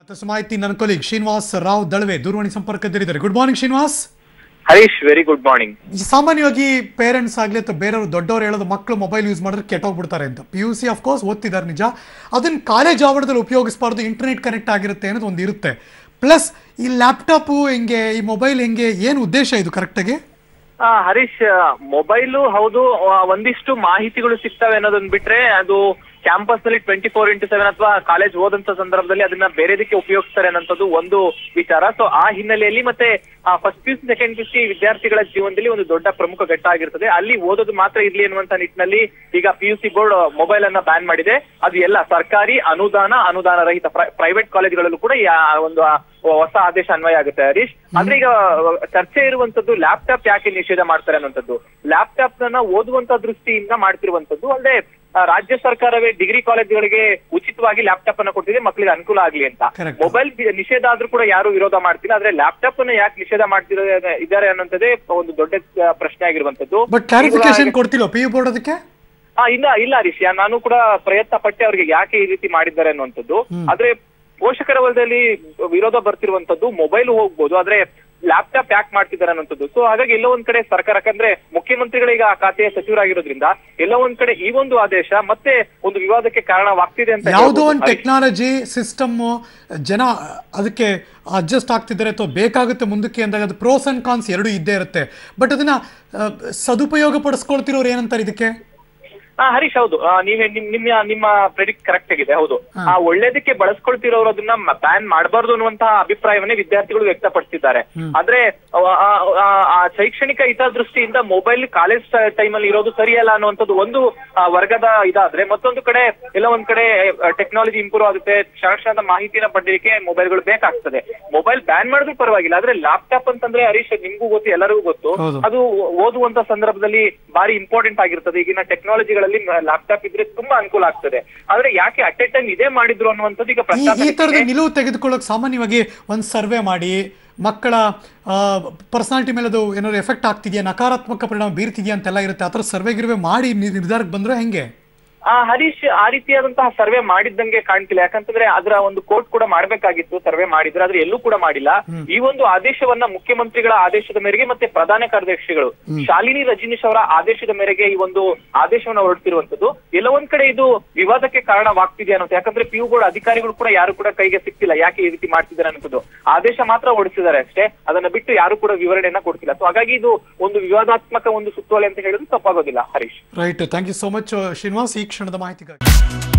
ಮತ್ತಷ್ಟು ಮಾಹಿತಿ ನನ್ನ ಕೊಲೀಗ್ ಶ್ರೀನಿವಾಸ್ ರಾವ್ ದಳವೆ ದೂರವಾಣಿ ಸಂಪರ್ಕದಲ್ಲಿದ್ದಾರೆ good morning Srinivas Harish very good morning ಸಾಮಾನ್ಯವಾಗಿ ಪೇರೆಂಟ್ಸ್ ಆಗಲಿ ಅಥವಾ ಬೇರೆಯವರು ದೊಡ್ಡವರು ಹೇಳೋದು ಮಕ್ಕಳು ಮೊಬೈಲ್ ಯೂಸ್ ಮಾಡಿದ್ರೆ ಕೆಟ್ಟೋಗ್ಬಿಡ್ತಾರೆ ಅಂತ ಪಿ ಯು ಸಿ ಕೋರ್ಸ್ ಓದ್ತಿದ್ದಾರೆ ನಿಜ ಅದನ್ನ ಕಾಲೇಜ್ ಆವರಣದಲ್ಲಿ ಉಪಯೋಗಿಸಬಾರ್ದು ಇಂಟರ್ನೆಟ್ ಕನೆಕ್ಟ್ ಆಗಿರುತ್ತೆ ಅನ್ನೋದು ಒಂದು ಇರುತ್ತೆ ಪ್ಲಸ್ ಈ ಲ್ಯಾಪ್ಟಾಪು ಹೆಂಗೆ ಈ ಮೊಬೈಲ್ ಹೆಂಗೆ ಏನು ಉದ್ದೇಶ ಇದು ಕರೆಕ್ಟಾಗಿ ಆ, ಹರೀಶ್ ಮೊಬೈಲು ಹೌದು ಆ, ಒಂದಿಷ್ಟು ಮಾಹಿತಿಗಳು ಸಿಗ್ತವೆ ಅನ್ನೋದನ್ನ ಬಿಟ್ರೆ ಅದು ಕ್ಯಾಂಪಸ್ ನಲ್ಲಿ ಟ್ವೆಂಟಿ ಫೋರ್ ಇಂಟು ಸೆವೆನ್ ಅಥವಾ ಕಾಲೇಜ್ ಓದಂತ ಸಂದರ್ಭದಲ್ಲಿ ಅದನ್ನ ಬೇರೆದಕ್ಕೆ ಉಪಯೋಗಿಸ್ತಾರೆ ಅನ್ನೋಂಥದ್ದು ಒಂದು ವಿಚಾರ ಸೊ ಆ ಹಿನ್ನೆಲೆಯಲ್ಲಿ ಮತ್ತೆ first P U C second P U C ವಿದ್ಯಾರ್ಥಿಗಳ ಜೀವನದಲ್ಲಿ ಒಂದು ದೊಡ್ಡ ಪ್ರಮುಖ ಘಟ್ಟ ಆಗಿರ್ತದೆ ಅಲ್ಲಿ ಓದೋದು ಮಾತ್ರ ಇರ್ಲಿ ಅನ್ನುವಂತ ನಿಟ್ಟಿನಲ್ಲಿ ಈಗ P U C board mobile ಅನ್ನ ಬ್ಯಾನ್ ಮಾಡಿದೆ ಅದು ಎಲ್ಲ ಸರ್ಕಾರಿ ಅನುದಾನ ಅನುದಾನ ರಹಿತ ಪ್ರೈವೇಟ್ ಕಾಲೇಜುಗಳಲ್ಲೂ ಕೂಡ ಈ ಆ ಒಂದು ಆ ಹೊಸ ಆದೇಶ ಅನ್ವಯ ಆಗುತ್ತೆ ಹರೀಶ್ ಆದ್ರೆ ಈಗ ಚರ್ಚೆ ಇರುವಂತದ್ದು ಲ್ಯಾಪ್ಟಾಪ್ ಯಾಕೆ ನಿಷೇಧ ಮಾಡ್ತಾರೆ ಅನ್ನೋಂಥದ್ದು ಲ್ಯಾಪ್ಟಾಪ್ ನನ್ನ ಓದುವಂತ ದೃಷ್ಟಿಯಿಂದ ಮಾಡ್ತಿರುವಂತದ್ದು ಅಲ್ಲದೆ ಆ, ರಾಜ್ಯ ಸರ್ಕಾರವೇ ಡಿಗ್ರಿ ಕಾಲೇಜುಗಳಿಗೆ ಉಚಿತವಾಗಿ ಲ್ಯಾಪ್ಟಾಪ್ ಅನ್ನ ಕೊಟ್ಟಿದೆ ಮಕ್ಕಳಿಗೆ ಅನುಕೂಲ ಆಗ್ಲಿ ಅಂತ Correct. ಮೊಬೈಲ್ ನಿಷೇಧ ಆದ್ರೂ ಕೂಡ ಯಾರು ವಿರೋಧ ಮಾಡ್ತಿಲ್ಲ ಆದ್ರೆ ಲ್ಯಾಪ್ಟಾಪ್ ಅನ್ನ ಯಾಕೆ ನಿಷೇಧ ಮಾಡ್ತಿರೋ ಇದ್ದಾರೆ ಅನ್ನೋಂಥದ್ದೇ ಒಂದು ದೊಡ್ಡ ಆ, ಪ್ರಶ್ನೆ ಆಗಿರುವಂತದ್ದು ಬಟ್ ಕ್ಲಾರಿಫಿಕೇಶನ್ ಕೊಡ್ತಿಲ್ವ ಪಿ ಯು ಬೋರ್ಡ್ ಅದಕ್ಕೆ ಆ, ಇಲ್ಲ ಇಲ್ಲ ಹರೀಶ್ ಯಾ- ನಾನು ಕೂಡ ಪ್ರಯತ್ನ ಪಟ್ಟೆ ಅವ್ರಿಗೆ ಯಾಕೆ ಈ ರೀತಿ ಮಾಡಿದ್ದಾರೆ ಅನ್ನುವಂಥದ್ದು ಆದ್ರೆ ಪೋಷಕರ ವಲಯದಲ್ಲಿ ವಿರೋಧ ಬರ್ತಿರುವಂತದ್ದು ಮೊಬೈಲ್ ಹೋಗ್ಬೋದು ಆದ್ರೆ ಲ್ಯಾಪ್ಟಾಪ್ ಯಾಕೆ ಮಾಡ್ತಿದ್ದಾರೆ ಅನ್ನೋಂಥದ್ದು ಸೊ ಹಾಗಾಗಿ ಎಲ್ಲೋ ಒಂದ್ ಕಡೆ ಸರ್ಕಾರ ಯಾಕಂದ್ರೆ ಮುಖ್ಯಮಂತ್ರಿಗಳೀಗ ಆ ಖಾತೆಯ ಸಚಿವರಾಗಿರೋದ್ರಿಂದ ಎಲ್ಲೋ ಒಂದ್ ಕಡೆ ಈ ಒಂದು ಆದೇಶ ಮತ್ತೆ ಒಂದು ವಿವಾದಕ್ಕೆ ಕಾರಣವಾಗ್ತಿದೆ ಅಂತ ಯಾವುದೋ ಹೇಳ್ಬೋದು. ಒಂದು ಟೆಕ್ನಾಲಜಿ ಸಿಸ್ಟಮ್ ಜನ ಅದಕ್ಕೆ ಅಡ್ಜಸ್ಟ್ ಆಗ್ತಿದ್ದಾರೆ ಅಥವಾ ಬೇಕಾಗುತ್ತೆ ಮುಂದಕ್ಕೆ ಅಂದಾಗ ಅದು ಪ್ರೋಸ್ ಅಂಡ್ ಕಾನ್ಸ್ ಎರಡೂ ಇದ್ದೇ ಇರುತ್ತೆ ಬಟ್ ಅದನ್ನ ಆ, ಸದುಪಯೋಗ ಪಡಿಸ್ಕೊಳ್ತಿರೋರು ಏನಂತಾರೆ ಇದಕ್ಕೆ ಹಾ ಹರೀಶ್ ಹೌದು ಆ, ನೀವೇ ನಿಮ್ ನಿಮ್ಮ ನಿಮ್ಮ ಪ್ರೆಡಿಕ್ಟ್ ಕರೆಕ್ಟ್ ಆಗಿದೆ ಹೌದು ಆ ಒಳ್ಳೇದಕ್ಕೆ ಬಳಸ್ಕೊಳ್ತಿರೋರು ಅದನ್ನ ಬ್ಯಾನ್ ಮಾಡಬಾರ್ದು ಅನ್ನುವಂತಹ ಅಭಿಪ್ರಾಯವನ್ನೇ ವಿದ್ಯಾರ್ಥಿಗಳು ವ್ಯಕ್ತಪಡಿಸಿದ್ದಾರೆ ಆದ್ರೆ ಆ, ಆ, ಆ, ಆ ಶೈಕ್ಷಣಿಕ ಹಿತದೃಷ್ಟಿಯಿಂದ ಮೊಬೈಲ್ ಕಾಲೇಜ್ ಟೈಮ್ ಅಲ್ಲಿ ಇರೋದು ಸರಿಯಲ್ಲ ಅನ್ನುವಂಥದ್ದು ಒಂದು ಆ, ವರ್ಗದ ಇದಾದ್ರೆ ಮತ್ತೊಂದು ಕಡೆ ಎಲ್ಲ ಒಂದ್ ಕಡೆ ಟೆಕ್ನಾಲಜಿ ಇಂಪ್ರೂವ್ ಆಗುತ್ತೆ ಕ್ಷಣ ಕ್ಷಣದ ಮಾಹಿತಿನ ಪಡೆಯಲಿಕ್ಕೆ ಮೊಬೈಲ್ಗಳು ಬೇಕಾಗ್ತದೆ ಮೊಬೈಲ್ ಬ್ಯಾನ್ ಮಾಡಿದ್ರು ಪರವಾಗಿಲ್ಲ ಆದ್ರೆ ಲ್ಯಾಪ್ಟಾಪ್ ಅಂತಂದ್ರೆ ಹರೀಶ್ ನಿಮ್ಗೂ ಗೊತ್ತು ಎಲ್ಲರಿಗೂ ಗೊತ್ತು ಹೌದು. ಅದು ಓದುವಂತ ಸಂದರ್ಭದಲ್ಲಿ ಬಾರಿ ಇಂಪಾರ್ಟೆಂಟ್ ಆಗಿರ್ತದೆ ಈಗಿನ ಟೆಕ್ನಾಲಜಿಗಳಲ್ಲಿ ಲ್ಯಾಪ್ಟಾಪ್ ಇದ್ರೆ ತುಂಬಾ ಅನುಕೂಲ ಆಗ್ತದೆ ಆದ್ರೆ ಯಾಕೆ ಅಟ್ ಎ ಟೈಮ್ ಇದೇ ಮಾಡಿದ್ರು ಅನ್ನುವಂಥದ್ದು ಈಗ ಈ ಪ್ರಶ್ನೆ ಈ ತರದ ನಿಲುವು ತೆಗೆದುಕೊಳ್ಳೋಕೆ ಸಾಮಾನ್ಯವಾಗಿ ಒಂದು ಸರ್ವೆ ಮಾಡಿ ಮಕ್ಕಳ ಪರ್ಸನಾಲಿಟಿ ಮೇಲೆ ಅದು ಏನಾದ್ರು ಎಫೆಕ್ಟ್ ಆಗ್ತಿದೆಯಾ ನಕಾರಾತ್ಮಕ ಪರಿಣಾಮ ಬೀರ್ತಿದೆಯಾ ಅಂತೆಲ್ಲ ಇರುತ್ತೆ ಆ ಥರ ಸರ್ವೆ ಗಿರ್ವೆ ಮಾಡಿ ನಿ- ನಿರ್ಧಾರಕ್ಕೆ ಬಂದ್ರೆ ಹೆಂಗೆ ಆ ಹರೀಶ್ ಆ ರೀತಿಯಾದಂತಹ ಸರ್ವೆ ಮಾಡಿದ್ದಂಗೆ ಕಾಣ್ತಿಲ್ಲ ಯಾಕಂತಂದ್ರೆ ಅದರ ಒಂದು ಕೋರ್ಟ್ ಕೂಡ ಮಾಡ್ಬೇಕಾಗಿತ್ತು ಸರ್ವೆ ಮಾಡಿದ್ರೆ ಆದ್ರೆ ಎಲ್ಲೂ ಕೂಡ ಮಾಡಿಲ್ಲ ಈ ಒಂದು ಆದೇಶವನ್ನ ಮುಖ್ಯಮಂತ್ರಿಗಳ ಆದೇಶದ ಮೇರೆಗೆ ಮತ್ತೆ ಪ್ರಧಾನ ಕಾರ್ಯದರ್ಶಿಗಳು ಶಾಲಿನಿ ರಜನೀಶ್ ಅವರ ಆದೇಶದ ಮೇರೆಗೆ ಈ ಒಂದು ಆದೇಶವನ್ನ ಹೊರಡ್ತಿರುವಂತದ್ದು ಎಲ್ಲ ಒಂದ್ ಕಡೆ ಇದು ವಿವಾದಕ್ಕೆ ಕಾರಣವಾಗ್ತಿದೆ ಅನ್ನೋದು ಯಾಕಂದ್ರೆ ಪಿ ಯು ಬೋರ್ಡ್ ಅಧಿಕಾರಿಗಳು ಕೂಡ ಯಾರು ಕೂಡ ಕೈಗೆ ಸಿಕ್ತಿಲ್ಲ ಯಾಕೆ ಈ ರೀತಿ ಮಾಡ್ತಿದ್ದಾರೆ ಅನ್ನೋದು ಆದೇಶ ಮಾತ್ರ ಹೊರಡಿಸಿದ್ದಾರೆ ಅಷ್ಟೇ ಅದನ್ನ ಬಿಟ್ಟು ಯಾರು ಕೂಡ ವಿವರಣೆಯನ್ನ ಕೊಡ್ತಿಲ್ಲ ಸೊ ಹಾಗಾಗಿ ಇದು ಒಂದು ವಿವಾದಾತ್ಮಕ ಒಂದು ಸುತ್ತೋಲೆ ಅಂತ ಹೇಳಿದ್ರು ತಪ್ಪಾಗೋದಿಲ್ಲ Harish right thank you so much Srinivas ಈ ಕ್ಷಣದ ಮಾಹಿತಿಗಾಗಿ